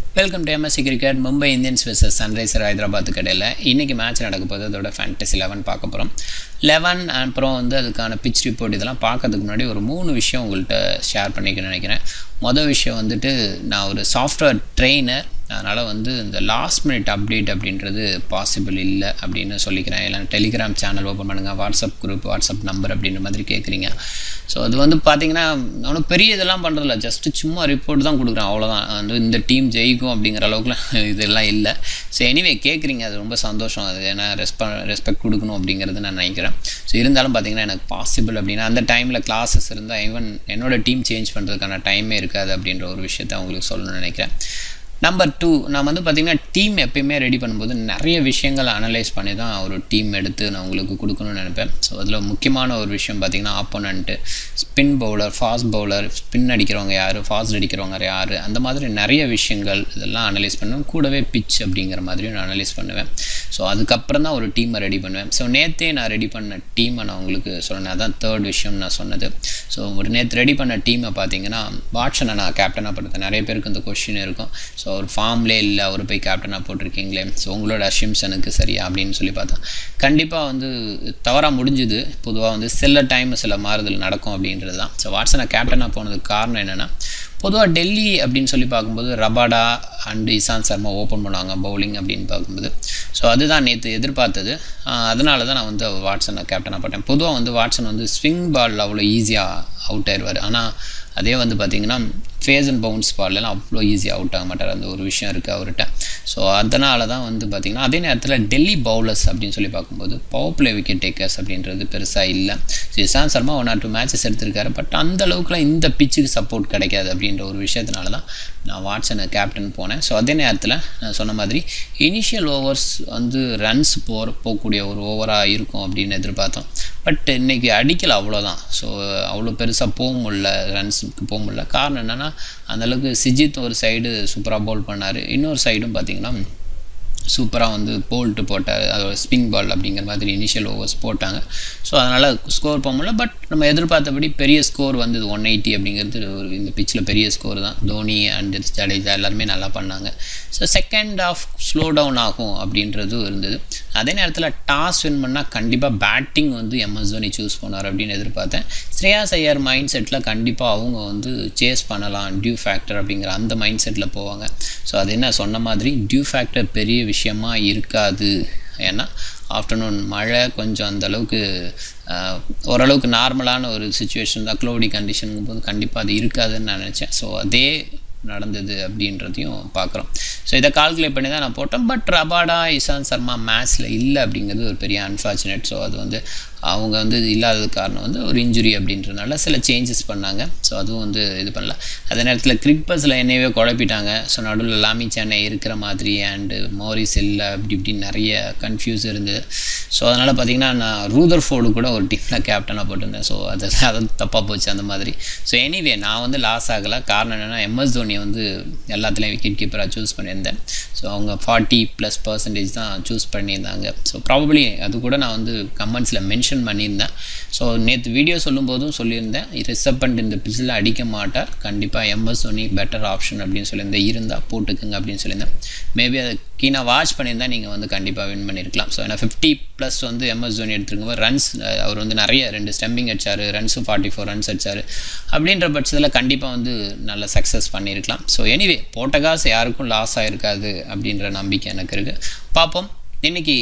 welcome to MSC cricket Mumbai Indians vs Sunriser ஹைதராபாத்துக்கு இடையில் இன்றைக்கி மேட்ச் நடக்க போது அதோட ஃபேண்டசி லெவன் பார்க்க போகிறோம் லெவன் அப்புறம் வந்து அதுக்கான பிச் ரிப்போர்ட் இதெல்லாம் பார்க்கறதுக்கு முன்னாடி ஒரு மூணு விஷயம் உங்கள்கிட்ட ஷேர் பண்ணிக்கணும்னு நினைக்கிறேன் மொதல் விஷயம் வந்துட்டு நான் ஒரு சாஃப்ட்வேர் ட்ரெயினர் அதனால் வந்து இந்த லாஸ்ட் மினிட் அப்டேட் அப்படின்றது பாசிபிள் இல்லை அப்படின்னு சொல்லிக்கிறேன் இல்லை டெலிகிராம் சேனல் ஓப்பன் பண்ணுங்கள் வாட்ஸ்அப் குரூப் வாட்ஸ்அப் நம்பர் அப்படின்ற மாதிரி கேட்குறீங்க ஸோ அது வந்து பார்த்தீங்கன்னா ஒன்றும் பெரிய இதெல்லாம் பண்ணுறதில்ல ஜஸ்ட்டு சும்மா ரிப்போர்ட் தான் கொடுக்குறேன் அவ்வளோதான் வந்து இந்த டீம் ஜெயிக்கும் அப்படிங்கிற அளவுக்குலாம் இதெல்லாம் இல்லை ஸோ எனிவே கேட்குறீங்க அது ரொம்ப சந்தோஷம் அது ஏன்னா ரெஸ்ப ரெஸ்பெக்ட் கொடுக்கணும் அப்படிங்கிறது நான் நினைக்கிறேன் ஸோ இருந்தாலும் பார்த்தீங்கன்னா எனக்கு பாசிபிள் அப்படின்னா அந்த டைமில் கிளாஸஸ் இருந்தால் ஈவன் என்னோட டீம் சேஞ்ச் பண்ணுறதுக்கான டைமே இருக்காது அப்படின்ற ஒரு விஷயத்த அவங்களுக்கு சொல்லணும்னு நினைக்கிறேன் நம்பர் டூ நான் வந்து பார்த்திங்கன்னா டீம் எப்பயுமே ரெடி பண்ணும்போது நிறைய விஷயங்களை அனலைஸ் பண்ணி தான் ஒரு டீம் எடுத்து நான் உங்களுக்கு கொடுக்கணும்னு நினைப்பேன் ஸோ அதில் முக்கியமான ஒரு விஷயம் பார்த்திங்கன்னா opponent spin bowler fast bowler spin அடிக்கிறவங்க யார் ஃபாஸ்ட் அடிக்கிறவங்க யார் அந்த மாதிரி நிறைய விஷயங்கள் இதெல்லாம் அனலைஸ் பண்ணுவேன் கூடவே பிச் அப்படிங்கிற மாதிரியும் நான் அனலைஸ் பண்ணுவேன் ஸோ அதுக்கப்புறம் தான் ஒரு டீமை ரெடி பண்ணுவேன் ஸோ நேற்றே நான் ரெடி பண்ண டீமை நான் உங்களுக்கு சொன்னேன் அதான் தேர்ட் விஷயம் நான் சொன்னது ஸோ ஒரு நேற்று ரெடி பண்ண டீமை பார்த்தீங்கன்னா வாட்சனை நான் கேப்டனாக படுத்தேன் நிறைய பேருக்கு இந்த கொஷின் இருக்கும் ஸோ ஒரு ஃபார்ம்லே இல்லை அவர் போய் கேப்டனாக போட்டிருக்கீங்களே ஸோ உங்களோட அஷிம்சனுக்கு சரியா அப்படின்னு சொல்லி பார்த்தா கண்டிப்பாக வந்து தவறாக முடிஞ்சுது பொதுவாக வந்து சில டைம் சில மாறுதல் நடக்கும் அப்படின்றது தான் ஸோ வாட்ஸனை கேப்டனாக போனதுக்கு காரணம் என்னென்னா பொதுவாக டெல்லி அப்படின்னு சொல்லி பார்க்கும்போது Rabada and Ishant Sharma open பண்ணுவாங்க பவுலிங் அப்படின்னு பார்க்கும்போது ஸோ அதுதான் நேற்று எதிர்பார்த்தது அதனால தான் நான் வந்து வாட்ஸனை கேப்டனாக போட்டேன் பொதுவாக வந்து வாட்ஸன் வந்து ஸ்விங் பால் அவ்வளோ ஈஸியாக அவுட் ஆயிடுவார் ஆனால் அதே வந்து பார்த்திங்கன்னா ஃபேஸ் அண்ட் பவுன்ஸ் பால்லாம் அவ்வளோ ஈஸியாக அவுட் ஆக மாட்டார் அந்த ஒரு விஷயம் இருக்குது அவர்கிட்ட ஸோ அதனால தான் வந்து பார்த்திங்கன்னா அதே நேரத்தில் டெல்லி பவுலர்ஸ் அப்படின்னு சொல்லி பார்க்கும்போது பவர் பிளே விக்கெட் டேக்கர்ஸ் அப்படின்றது பெருசாக இல்லை so Ishant Sharma one or two matches எடுத்திருக்காரு பட் அந்த அளவுக்குலாம் இந்த பிச்சுக்கு சப்போர்ட் கிடைக்காது அப்படின்ற ஒரு விஷயத்தினால தான் நான் வாட்ஸனை கேப்டன் போனேன் ஸோ அதே நேரத்தில் நான் சொன்ன மாதிரி இனிஷியல் ஓவர்ஸ் வந்து ரன்ஸ் போகிற போகக்கூடிய ஒரு ஓவராக இருக்கும் அப்படின்னு எதிர்பார்த்தோம் பட் இன்றைக்கி அடிக்கலை அவ்வளோதான் ஸோ அவ்வளோ பெருசாக போக முடில ரன்ஸுக்கு போக முடில காரணம் என்னென்னா அந்தளவுக்கு சிஜித் ஒரு சைடு சூப்பராக பவுல் பண்ணார் இன்னொரு சைடும் பார்த்திங்கன்னா சூப்பராக வந்து போல்ட்டு போட்டார் அதோட ஸ்பின் பால் அப்படிங்கிற மாதிரி இனிஷியல் ஓவர்ஸ் போட்டாங்க ஸோ அதனால் ஸ்கோர் போக முடியல பட் நம்ம எதிர்பார்த்தபடி பெரிய ஸ்கோர் வந்தது ஒன் எயிட்டி அப்படிங்கிறது ஒரு இந்த பிச்சில் பெரிய ஸ்கோர் தான் தோனி அண்ட் ஜடேஜா எல்லாருமே நல்லா பண்ணாங்க so second half slow down ஆகும் அப்படின்றதும் இருந்தது அதே நேரத்தில் டாஸ் வின் பண்ணால் கண்டிப்பாக பேட்டிங் வந்து எம்எஸ் தோனி சூஸ் பண்ணார் அப்படின்னு எதிர்பார்த்தேன் ஸ்ரேயாஸ் ஐயர் மைண்ட் செட்டில் கண்டிப்பாக அவங்க வந்து சேஸ் பண்ணலாம் டியூ ஃபேக்டர் அப்படிங்கிற அந்த மைண்ட் செட்டில் போவாங்க ஸோ அது என்ன சொன்ன மாதிரி டியூ ஃபேக்டர் பெரிய விஷயமா இருக்காது ஏன்னா ஆஃப்டர்நூன் மழை கொஞ்சம் அந்தளவுக்கு ஓரளவுக்கு நார்மலான ஒரு சுச்சுவேஷன் தான் க்ளோடி கண்டிஷனுங்கும் போது கண்டிப்பாக அது இருக்காதுன்னு நான் நினச்சேன் ஸோ அதே நடந்தது அப்படின்றதையும் பார்க்குறோம் ஸோ இதை கால்குலேட் பண்ணி தான் நான் போட்டேன் பட் ரபாடா இசாந்த் சர்மா மேட்ச்சில் இல்லை அப்படிங்கிறது ஒரு பெரிய அன்ஃபார்ச்சுனேட் ஸோ அது வந்து அவங்க வந்து இல்லாதது காரணம் வந்து ஒரு இன்ஜுரி அப்படின்றதுனால சில சேஞ்சஸ் பண்ணாங்க ஸோ அதுவும் வந்து இது பண்ணல அதே நேரத்தில் கிரிக்பஸில் என்னையவே குழப்பிட்டாங்க ஸோ நடுவில் லாமி சென்னை இருக்கிற மாதிரி அண்டு மோரிஸ் இல்லை அப்படி இப்படின்னு நிறைய கன்ஃபியூஸ் இருந்தது ஸோ அதனால் பார்த்திங்கன்னா நான் ரூதர் ஃபோர்டு கூட ஒரு டீமில் கேப்டனாக போட்டிருந்தேன் ஸோ அது அது தப்பாக போச்சு அந்த மாதிரி ஸோ எனிவே நான் வந்து லாஸ் ஆகலை காரணம் என்னென்னா எம்எஸ் தோனியை வந்து எல்லாத்துலேயும் விக்கெட் கீப்பராக சூஸ் பண்ணியிருந்தேன் ஸோ அவங்க ஃபார்ட்டி ப்ளஸ் பர்சன்டேஜ் தான் சூஸ் பண்ணியிருந்தாங்க ஸோ ப்ராபப்ளி அது கூட நான் வந்து கமெண்ட்ஸில் மென்ஷன் மென்ஷன் பண்ணியிருந்தேன் ஸோ நேற்று வீடியோ சொல்லும்போதும் சொல்லியிருந்தேன் ரிசப்பண்ட் இந்த பிச்சில் அடிக்க மாட்டார் கண்டிப்பாக எம்எஸ் தோனி பெட்டர் ஆப்ஷன் அப்படின்னு சொல்லியிருந்தேன் இருந்தால் போட்டுக்குங்க அப்படின்னு சொல்லியிருந்தேன் மேபி அதை கீழே வாட்ச் பண்ணியிருந்தால் நீங்கள் வந்து கண்டிப்பாக வின் பண்ணியிருக்கலாம் ஸோ ஏன்னா ஃபிஃப்டி ப்ளஸ் வந்து எம்எஸ் தோனி எடுத்துருக்கும்போது ரன்ஸ் அவர் வந்து நிறைய ரெண்டு ஸ்டம்பிங் அடிச்சார் ரன்ஸும் ஃபார்ட்டி ஃபோர் ரன்ஸ் அடிச்சார் அப்படின்ற பட்சத்தில் கண்டிப்பாக வந்து நல்ல சக்ஸஸ் பண்ணியிருக்கலாம் ஸோ எனிவே போட்ட காசு யாருக்கும் லாஸ் ஆகிருக்காது அப்படின்ற நம்பிக்கை எனக்கு இருக்குது பார்ப்போம் இன்றைக்கி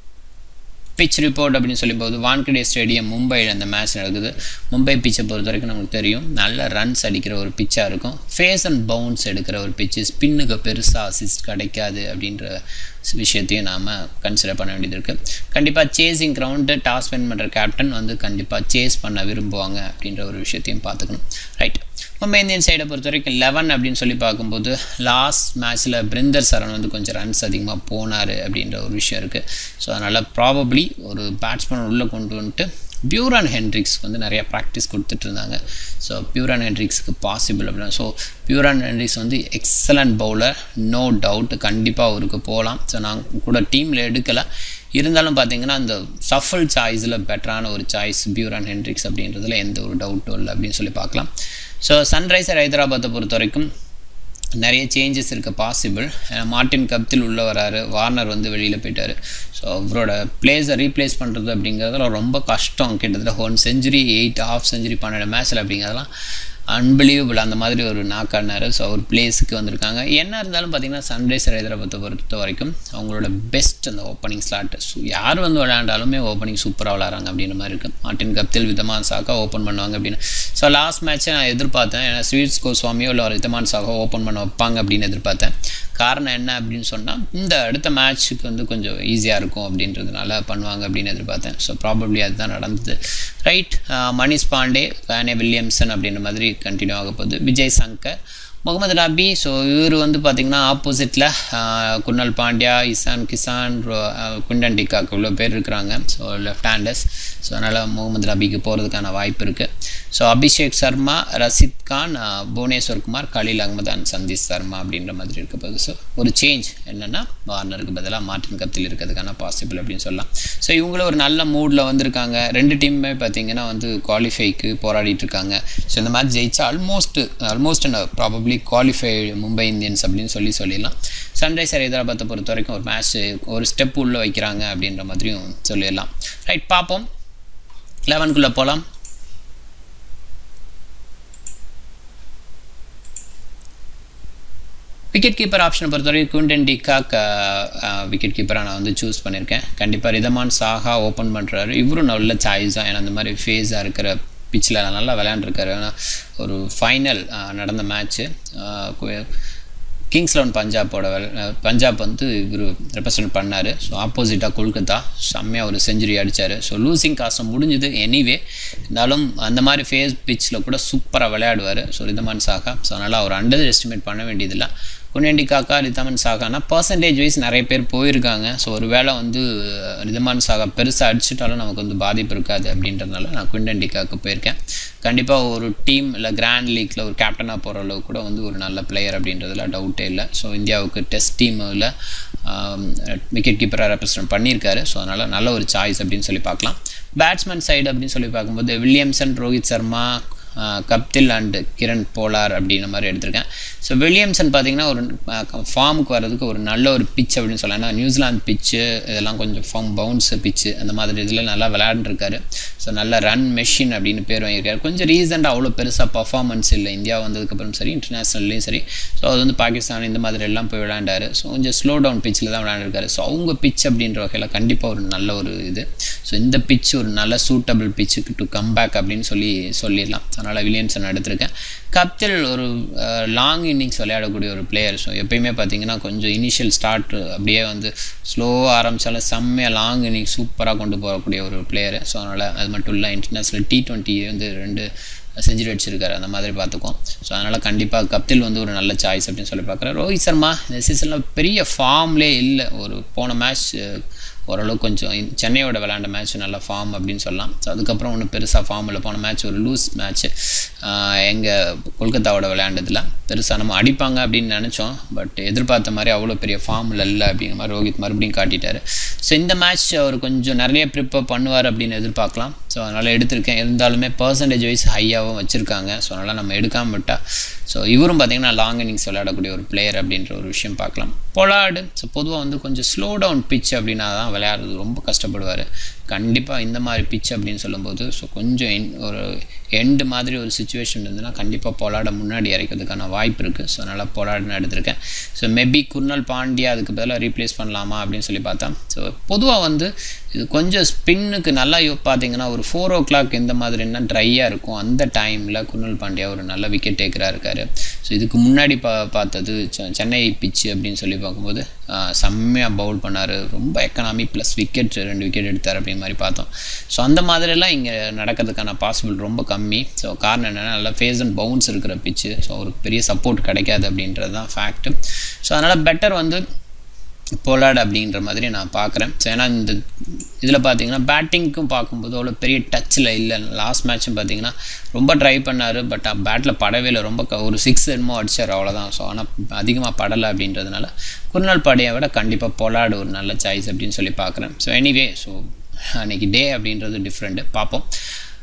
பிச் ரிப்போர்ட் அப்படின்னு சொல்லும்போது வான்கடே ஸ்டேடியம் மும்பையில் அந்த மேட்ச் நடக்குது மும்பை பிச்சை பொறுத்த வரைக்கும் நமக்கு தெரியும் நல்ல ரன்ஸ் அடிக்கிற ஒரு பிச்சாக இருக்கும் ஃபேஸ் அண்ட் பவுன்ஸ் எடுக்கிற ஒரு பிச்சு ஸ்பின்னுக்கு பெருசாக அசிஸ்ட் கிடைக்காது அப்படின்ற விஷயத்தையும் நாம் கன்சிடர் பண்ண வேண்டியது இருக்குது கண்டிப்பாக சேசிங் கிரவுண்டு டாஸ் வின் பண்ணுற கேப்டன் வந்து கண்டிப்பாக சேஸ் பண்ண விரும்புவாங்க அப்படின்ற ஒரு விஷயத்தையும் பார்த்துக்கணும் ரைட் மும்பை இந்தியன் சைடை பொறுத்த வரைக்கும் லெவன் அப்படின்னு சொல்லி பார்க்கும்போது லாஸ்ட் மேட்ச்சில் பிரிந்தர் சரண் வந்து கொஞ்சம் ரன்ஸ் அதிகமாக போனார் அப்படின்ற ஒரு விஷயம் இருக்குது ஸோ அதனால் ப்ராபப்ளி ஒரு பேட்ஸ்மேன் உள்ளே கொண்டு வந்துட்டு பியூரான் ஹென்ட்ரிக்ஸ் வந்து நிறையா ப்ராக்டிஸ் கொடுத்துட்டு இருந்தாங்க ஸோ பியூரான் ஹென்ட்ரிக்ஸ்க்கு பாசிபிள் அப்படின்னா ஸோ பியூரான் ஹென்ட்ரிக்ஸ் வந்து எக்ஸலண்ட் பவுலர் நோ டவுட் கண்டிப்பாக அவருக்கு போகலாம் ஸோ நான் கூட டீமில் எடுக்கலை இருந்தாலும் பார்த்தீங்கன்னா அந்த சஃபல் சாய்ஸில் பெட்டரான ஒரு சாய்ஸ் பியூரான் ஹென்ட்ரிக்ஸ் அப்படின்றதுல எந்த ஒரு டவுட்டும் இல்லை அப்படின்னு சொல்லி பார்க்கலாம் ஸோ சன்ரைசர் ஹைதராபாத்தை பொறுத்த வரைக்கும் நிறைய சேஞ்சஸ் இருக்க பாசிபிள் மார்டின் கப்தில் உள்ளே வராரு வார்னர் வந்து வெளியில் போயிட்டார் ஸோ அவரோட பிளேஸை ரீப்ளேஸ் பண்ணுறது அப்படிங்கிறதுல ரொம்ப கஷ்டம் கிட்டத்தட்ட one century eight half century பன்னெண்டு மேட்ச்சில் அப்படிங்கிறதெல்லாம் அன்பிலீவபிள் அந்த மாதிரி ஒரு நாக்காடினார் ஸோ அவர் பிளேஸுக்கு வந்திருக்காங்க என்ன இருந்தாலும் பார்த்தீங்கன்னா சன்ரைசர் ஹைதராபாத்தை பொறுத்த வரைக்கும் அவங்களோட பெஸ்ட் அந்த ஓப்பனிங் ஸ்லாட் ஸோ யார் வந்து விளையாண்டாலுமே ஓப்பனிங் சூப்பராக விளாட்றாங்க அப்படின்ற மாதிரி இருக்குது மார்டின் கப்தில் விதமான் சாக்கா ஓப்பன் பண்ணுவாங்க அப்படின்னு ஸோ லாஸ்ட் மேட்ச்சை நான் எதிர்பார்த்தேன் ஏன்னா ஸ்வீட்ஸ் கோஸ்வாமியோ இல்லை விதமான் சாக்கா ஓப்பன் பண்ண வைப்பாங்க அப்படின்னு எதிர்பார்த்தேன் காரணம் என்ன அப்படின்னு சொன்னால் இந்த அடுத்த மேட்ச்சுக்கு வந்து கொஞ்சம் ஈஸியாக இருக்கும் அப்படின்றதுனால பண்ணுவாங்க அப்படின்னு எதிர்பார்த்தேன் ஸோ ப்ராபப்ளி அதுதான் நடந்தது right Manish Pandey Kane Williamson அப்படின்ற மாதிரி கண்டினியூ ஆக போகுது விஜய் சங்கர் முகமது நபி ஸோ இவர் வந்து பார்த்திங்கன்னா ஆப்போசிட்டில் குன்னல் பாண்டியா இசான் கிசான் குண்டன் டிகாக் இவ்வளோ பேர் இருக்கிறாங்க ஸோ லெஃப்ட் ஹேண்டர்ஸ் ஸோ அதனால் முகமது நபிக்கு போகிறதுக்கான வாய்ப்பு இருக்குது ஸோ அபிஷேக் சர்மா ரசித் கான் புவனேஸ்வர் குமார் கலீல் அகமது அண்ட் சந்தீஷ் சர்மா அப்படின்ற மாதிரி இருக்க போகுது ஸோ ஒரு சேஞ்ச் என்னென்னா வார்னருக்கு பதிலாக மார்டின் கப்தில் இருக்கிறதுக்கான பாசிபிள் அப்படின்னு சொல்லலாம் ஸோ இவங்களும் ஒரு நல்ல மூடில் வந்திருக்காங்க ரெண்டு டீமுமே பார்த்திங்கன்னா வந்து குவாலிஃபைக்கு போராடிட்டு இருக்காங்க ஸோ இந்த மேட்ச் ஜெயிச்சா almost almost probably qualify Mumbai Indians அப்படின்னு சொல்லி சொல்லிடலாம் சன்ரைசர் ஹைதராபாத்தை பொறுத்த வரைக்கும் ஒரு மேட்ச் ஒரு ஸ்டெப் உள்ளே வைக்கிறாங்க அப்படின்ற மாதிரியும் சொல்லிடலாம் ரைட் பார்ப்போம் லெவனுக்குள்ளே போகலாம் விக்கெட் கீப்பர் ஆப்ஷனை பொறுத்தவரைக்கும் குண்டன் டிகாக் விக்கெட் கீப்பராக நான் வந்து சூஸ் பண்ணியிருக்கேன் கண்டிப்பாக ரிதமான் சாஹா ஓப்பன் பண்ணுறாரு இவரும் நல்ல சாய்ஸ் தான் ஏன்னா அந்த மாதிரி ஃபேஸாக இருக்கிற பிச்சில் நல்லா விளையாண்டுருக்காரு ஏன்னா ஒரு ஃபைனல் நடந்த மேட்ச்சு கிங்ஸ் லெவன் பஞ்சாப்போட பஞ்சாப் வந்து இவர் ரெப்ரசன்ட் பண்ணார் ஸோ ஆப்போசிட்டாக கொல்கத்தா செம்மையாக ஒரு செஞ்சுரி அடித்தார் ஸோ லூசிங் காசம் முடிஞ்சுது எனிவே இருந்தாலும் அந்த மாதிரி ஃபேஸ் பிச்சில் கூட சூப்பராக விளையாடுவார் ஸோ ரிதமான் சாகா ஸோ அதனால் அவர் அண்டர் எஸ்டிமேட் பண்ண வேண்டியதில்லை குன்னேண்டி காக்கா ரிதமன் சாகானா பர்சன்டேஜ் வைஸ் நிறைய பேர் போயிருக்காங்க ஸோ ஒரு வேளை வந்து ரிதமான் சாகா பெருசாக அடிச்சிட்டாலும் நமக்கு வந்து பாதிப்பு இருக்காது அப்படின்றதுனால நான் குண்டண்டிக்காவுக்கு போயிருக்கேன் கண்டிப்பாக ஒரு டீம் இல்லை கிராண்ட் லீக்கில் ஒரு கேப்டனாக போகிற அளவுக்கு கூட வந்து ஒரு நல்ல பிளேயர் அப்படின்றதுல டவுட்டே இல்லை ஸோ இந்தியாவுக்கு டெஸ்ட் டீமில் விக்கெட் கீப்பராக ரெப்ரசன்ட் பண்ணியிருக்காரு ஸோ அதனால் நல்ல ஒரு சாய்ஸ் அப்படின்னு சொல்லி பார்க்கலாம் பேட்ஸ்மேன் சைடு அப்படின்னு சொல்லி பார்க்கும்போது Williamson Rohit Sharma Guptill and Kieron Pollard அப்படின்ற மாதிரி எடுத்திருக்கேன் ஸோ வில்லியம்சன் பார்த்தீங்கன்னா ஒரு ஃபார்முக்கு வர்றதுக்கு ஒரு நல்ல ஒரு பிச் அப்படின்னு சொல்லலாம் ஏன்னா நியூசிலாந்து பிச்சு இதெல்லாம் கொஞ்சம் ஃபார்ம் பவுன்ஸு பிச்சு அந்த மாதிரி இதில் நல்லா விளையாண்டுருக்காரு ஸோ நல்ல ரன் மெஷின் அப்படின்னு பேர் வாங்கியிருக்காரு கொஞ்சம் ரீசெண்டாக அவ்வளோ பெருசாக பர்ஃபார்மன்ஸ் இல்லை இந்தியா வந்ததுக்கப்புறம் சரி இன்டர்நேஷ்னல்லையும் சரி ஸோ அது வந்து பாகிஸ்தான் இந்த மாதிரி எல்லாம் போய் விளையாண்டாரு ஸோ கொஞ்சம் ஸ்லோ டவுன் பிச்சில் தான் விளையாண்டுருக்காரு ஸோ அவங்க பிச் அப்படின்ற வகையில் கண்டிப்பாக ஒரு நல்ல ஒரு இது ஸோ இந்த பிச் ஒரு நல்ல சூட்டபிள் பிச்சுக்கு டு கம் பேக் அப்படின்னு சொல்லி சொல்லிடலாம் அதனால் வில்லியம்சன் எடுத்திருக்கேன் கப்தில் ஒரு லாங் இன்னிங்ஸ் விளையாடக்கூடிய ஒரு பிளேயர் ஸோ எப்பயுமே பார்த்தீங்கன்னா கொஞ்சம் இனிஷியல் ஸ்டார்ட் அப்படியே வந்து ஸ்லோவாக ஆரம்பித்தாலும் செம்மையாக லாங் இன்னிங்ஸ் சூப்பராக கொண்டு போகக்கூடிய ஒரு பிளேயர் ஸோ அதனால் அது மட்டும் இல்லை இன்டர்நேஷ்னல் டி டுவெண்ட்டி வந்து ரெண்டு செஞ்சுரி அடிச்சிருக்காரு அந்த மாதிரி பார்த்துக்கோம் ஸோ அதனால் கண்டிப்பாக கப்தில் வந்து ஒரு நல்ல சாய்ஸ் அப்படின்னு சொல்லி பார்க்குறேன் ரோஹித் சர்மா இந்த சீசனில் பெரிய ஃபார்ம்லே இல்லை ஒரு போன மேட்ச் ஓரளவுக்கு கொஞ்சம் சென்னையோட விளையாண்ட மேட்ச் நல்ல ஃபார்ம் அப்படின்னு சொல்லலாம் ஸோ அதுக்கப்புறம் ஒன்றும் பெருசாக ஃபார்ம் இல்லை போன மேட்ச் ஒரு லூஸ் மேட்ச்சு எங்கள் கொல்கத்தாவோட விளையாண்டதில் பெருசாக நம்ம அடிப்பாங்க அப்படின்னு நினச்சோம் பட் எதிர்பார்த்த மாதிரி அவ்வளோ பெரிய ஃபார்மில் இல்லை அப்படிங்கிற மாதிரி ரோஹித் மறுபடியும் காட்டிட்டார் ஸோ இந்த மேட்ச் அவர் கொஞ்சம் நிறைய ப்ரிப்பேர் பண்ணுவார் அப்படின்னு எதிர்பார்க்கலாம் ஸோ அதனால் எடுத்திருக்கேன் இருந்தாலுமே பர்சன்டேஜ் வைஸ் ஹையாகவும் வச்சுருக்காங்க ஸோ அதனால் நம்ம எடுக்காமல் விட்டால் ஸோ இவரும் பார்த்திங்கன்னா லாங் இன்னிங்ஸ் விளையாடக்கூடிய ஒரு பிளேயர் அப்படின்ற ஒரு விஷயம் பார்க்கலாம் பொலாடு ஸோ பொதுவாக வந்து கொஞ்சம் ஸ்லோ டவுன் பிச் அப்படின்னா தான் விளையாடுறது ரொம்ப கஷ்டப்படுவார் கண்டிப்பாக இந்த மாதிரி பிச் அப்படின்னு சொல்லும்போது ஸோ கொஞ்சம் ஒரு எண்டு மாதிரி ஒரு சுச்சுவேஷன் இருந்ததுன்னா கண்டிப்பாக பொலாட முன்னாடி இறக்கிறதுக்கான வாய்ப்பு இருக்குது ஸோ அதனால் பொலாடுன்னு எடுத்திருக்கேன் ஸோ மேபி குர்னல் பாண்டியா அதுக்கு பதிலாக ரீப்ளேஸ் பண்ணலாமா அப்படின்னு சொல்லி பார்த்தா ஸோ பொதுவாக வந்து இது கொஞ்சம் ஸ்பின்னுக்கு நல்லா பார்த்தீங்கன்னா ஒரு ஃபோர் ஓ கிளாக் எந்த மாதிரின்னா ட்ரையாக இருக்கும் அந்த டைமில் குர்னல் பாண்டியா ஒரு நல்ல விக்கெட் டேக்கராக இருக்கார் ஸோ இதுக்கு முன்னாடி பா பார்த்தது சென்னை பிச்சு அப்படின்னு சொல்லி பார்க்கும்போது செம்மையாக பவுல் பண்ணார் ரொம்ப எக்கனாமி ப்ளஸ் விக்கெட் ரெண்டு விக்கெட் எடுத்தார் அப்படிங்கிற மாதிரி பார்த்தோம் ஸோ அந்த மாதிரிலாம் இங்கே நடக்கிறதுக்கான பாசிபிள் ரொம்ப கம்மி ஸோ காரணம் என்னென்னா நல்லா ஃபேஸ் அண்ட் பவுன்ஸ் இருக்கிற பிச்சு ஸோ ஒரு பெரிய சப்போர்ட் கிடைக்காது அப்படின்றது தான் ஃபேக்ட்டு ஸோ அதனால் பெட்டர் வந்து போலாட் அப்படின்ற மாதிரி நான் பார்க்குறேன் ஸோ ஏன்னா இந்த இதில் பார்த்தீங்கன்னா பேட்டிங்க்கும் பார்க்கும்போது அவ்வளோ பெரிய டச்சில் இல்லை லாஸ்ட் மேட்ச்சும் பார்த்தீங்கன்னா ரொம்ப ட்ரை பண்ணார் பட் பேட்டில் படவே இல்லை ரொம்ப ஒரு சிக்ஸ் என்னமோ அடிச்சார் அவ்வளோதான் ஸோ ஆனால் அதிகமாக படலை அப்படின்றதுனால குருநாள் பாடியை விட கண்டிப்பாக பொலாடு ஒரு நல்ல சாய்ஸ் அப்படின்னு சொல்லி பார்க்குறேன் ஸோ எனிவே ஸோ அன்றைக்கி டே அப்படின்றது டிஃப்ரெண்ட்டு பார்ப்போம்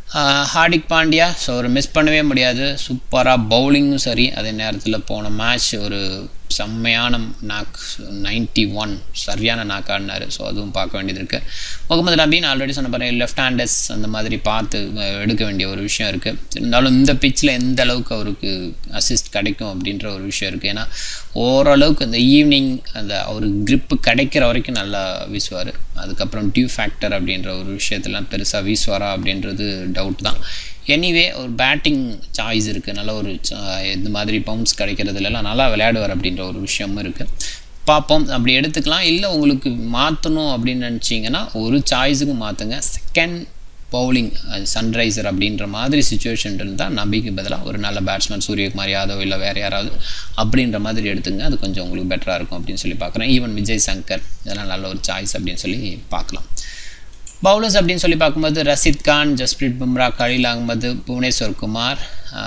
ஹார்திக் பாண்டியா ஸோ ஒரு மிஸ் பண்ணவே முடியாது சூப்பராக பவுலிங்கும் சரி அதே நேரத்தில் போன மேட்ச் ஒரு செம்மையான நாக் நைன்ட்டி ஒன் சரியான நாக் ஆடினார் ஸோ அதுவும் பார்க்க வேண்டியது இருக்குது முகமது நபீன் ஆல்ரெடி சொன்ன பாருங்க லெஃப்ட் ஹேண்டர்ஸ் அந்த மாதிரி பார்த்து எடுக்க வேண்டிய ஒரு விஷயம் இருக்குது இருந்தாலும் இந்த பிச்சில் எந்த அளவுக்கு அவருக்கு அசிஸ்ட் கிடைக்கும் அப்படின்ற ஒரு விஷயம் இருக்குது ஏன்னா ஓரளவுக்கு இந்த ஈவினிங் அந்த அவர் க்ரிப்பு கிடைக்கிற வரைக்கும் நல்லா வீசுவார் அதுக்கப்புறம் டியூ ஃபேக்டர் அப்படின்ற ஒரு விஷயத்தெல்லாம் பெருசாக வீசுவாரா அப்படின்றது டவுட் தான் எனிவே ஒரு பேட்டிங் சாய்ஸ் இருக்குது நல்ல ஒரு இந்த மாதிரி பவுன்ஸ் கிடைக்கிறதுலலாம் நல்லா விளையாடுவார் அப்படின்ற ஒரு விஷயமும் இருக்குது பார்ப்போம் அப்படி எடுத்துக்கலாம் இல்லை உங்களுக்கு மாற்றணும் அப்படின்னு நினச்சிங்கன்னா ஒரு சாய்ஸுக்கு மாற்றுங்க செகண்ட் பவுலிங் சன்ரைசர் அப்படின்ற மாதிரி சுச்சுவேஷன் இருந்தால் நபிக்கு பதிலாக ஒரு நல்ல பேட்ஸ்மேன் சூரியகுமார் யாதவ் இல்லை வேறு யாராவது அப்படின்ற மாதிரி எடுத்துங்க அது கொஞ்சம் உங்களுக்கு பெட்டராக இருக்கும் அப்படின்னு சொல்லி பார்க்குறேன் ஈவன் விஜய் சங்கர் இதெல்லாம் நல்ல ஒரு சாய்ஸ் அப்படின்னு சொல்லி பார்க்கலாம் பவுலர்ஸ் அப்படின்னு சொல்லி பார்க்கும்போது ரஷித் கான் ஜஸ்பிரீத் பும்ரா கலீல் அகமது புவனேஸ்வர் குமார்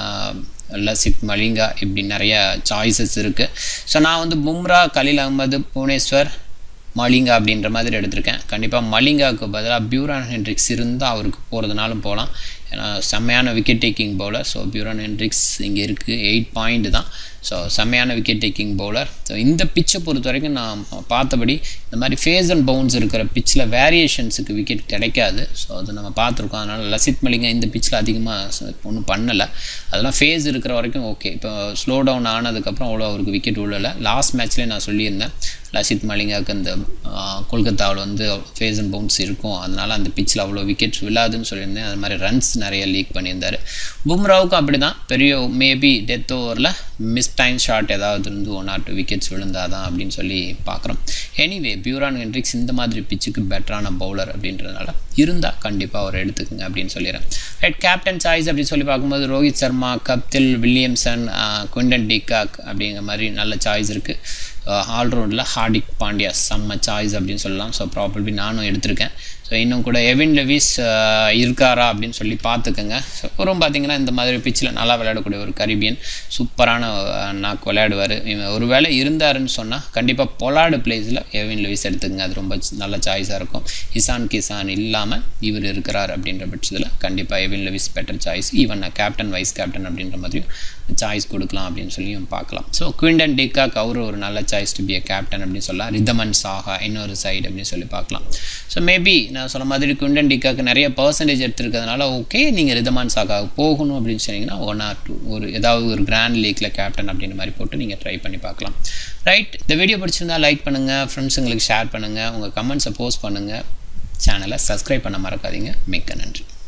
லசித் மலிங்கா இப்படி நிறைய சாய்ஸஸ் இருக்குது ஸோ நான் வந்து பும்ரா கலீல் அகமது புவனேஸ்வர் மலிங்கா அப்படின்ற மாதிரி எடுத்திருக்கேன் கண்டிப்பாக மலிங்காவுக்கு பதிலாக பியூரான் ஹென்ட்ரிக்ஸ் இருந்தால் அவருக்கு போகிறதுனாலும் போகலாம் ஏன்னா செம்மையான wicket taking bowler so Beuran Hendricks இங்கே இருக்குது எயிட் பாயிண்ட் தான் ஸோ செம்மையான விக்கெட் டேக்கிங் பவுலர் ஸோ இந்த பிச்சை பொறுத்த வரைக்கும் நான் பார்த்தபடி இந்த மாதிரி ஃபேஸ் அண்ட் பவுன்ஸ் இருக்கிற பிச்சில் வேரியேஷன்ஸுக்கு விக்கெட் கிடைக்காது ஸோ அது நம்ம பார்த்துருக்கோம் அதனால் லசித் மலிங்கா இந்த பிச்சில் அதிகமாக ஒன்றும் பண்ணலை அதெல்லாம் ஃபேஸ் இருக்கிற வரைக்கும் ஓகே இப்போ ஸ்லோ டவுன் ஆனதுக்கப்புறம் அவ்வளோ அவருக்கு விக்கெட் உள்ளல லாஸ்ட் மேட்ச்லேயே நான் சொல்லியிருந்தேன் லசித் மலிங்காவுக்கு அந்த கொல்கத்தாவில் வந்து ஃபேஸ் அண்ட் பவுன்ஸ் இருக்கும் அதனால் அந்த பிச்சில் அவ்வளோ விக்கெட்ஸ் விழாதுன்னு சொல்லியிருந்தேன் அது மாதிரி ரன்ஸ் நிறைய லீக் பண்ணியிருந்தார் பும்ராவுக்கும் அப்படி தான் பெரிய மேபி டெத் ஓவரில் மிஸ் டைம் ஷாட் ஏதாவது இருந்து ஒன் ஆர் டூ விக்கெட்ஸ் விழுந்தாதான் அப்படின்னு சொல்லி பார்க்குறோம் எனிவே பியூரான் ஹென்ட்ரிக்ஸ் இந்த மாதிரி பிச்சுக்கு பெட்டரான பவுலர் அப்படின்றதுனால இருந்தால் கண்டிப்பாக அவர் எடுத்துக்கோங்க அப்படின்னு சொல்லிடுறேன் ரைட் கேப்டன் சாய்ஸ் அப்படின்னு சொல்லி பார்க்கும்போது Rohit Sharma Guptill Williamson Quinton de Kock அப்படிங்கிற மாதிரி நல்ல சாய்ஸ் இருக்குது ஆல்ரவுண்டில் ஹார்திக் பாண்டியா செம்ம சாய்ஸ் அப்படின்னு சொல்லலாம் ஸோ ப்ராபர்லி நானும் எடுத்திருக்கேன் ஸோ இன்னும் கூட எவின் லெவிஸ் இருக்காரா அப்படின்னு சொல்லி பார்த்துக்கோங்க ஸோ அப்புறம் பார்த்தீங்கன்னா இந்த மாதிரி பிச்சில் நல்லா விளையாடக்கூடிய ஒரு கரீபியன் சூப்பரான நாக்கு விளையாடுவார் ஒரு வேளை இருந்தாருன்னு சொன்னால் கண்டிப்பாக பொலாடு பிளேஸில் எவின் லெவிஸ் எடுத்துக்கங்க அது ரொம்ப நல்ல சாய்ஸாக இருக்கும் இசான் கிசான் இல்லாமல் இவர் இருக்கிறார் அப்படின்ற பட்சத்தில் கண்டிப்பாக Evin Lewis better choice even captain vice captain அப்படின்ற மாதிரியும் சாய்ஸ் கொடுக்கலாம் அப்படின்னு சொல்லியும் பார்க்கலாம் ஸோ குவிண்டன் டிகாக் அவரும் ஒரு நல்ல choice to be a captain அப்படின்னு சொல்லலாம் ரிதமன் சாஹா இன்னொரு சைடு அப்படின்னு சொல்லி பார்க்கலாம் ஸோ மேபி நான் சொன்ன மாதிரி குண்டன் டிக்காக்கு நிறைய பர்சன்டேஜ் எடுத்துருக்கிறதுனால ஓகே நீங்கள் ரிதமான் சாகாவுக்கு போகணும் அப்படின்னு சொன்னீங்கன்னா ஒன் ஆர் டூ ஒரு ஏதாவது ஒரு கிராண்ட் லீக்கில் கேப்டன் அப்படின்ற மாதிரி போட்டு நீங்கள் ட்ரை பண்ணி பார்க்கலாம் ரைட் இந்த வீடியோ பிடிச்சிருந்தா லைக் பண்ணுங்கள் ஃப்ரெண்ட்ஸுங்களுக்கு ஷேர் பண்ணுங்கள் உங்கள் கமெண்ட்ஸை போஸ்ட் பண்ணுங்கள் சேனலை சப்ஸ்கிரைப் பண்ண மறக்காதீங்க மிக்க நன்றி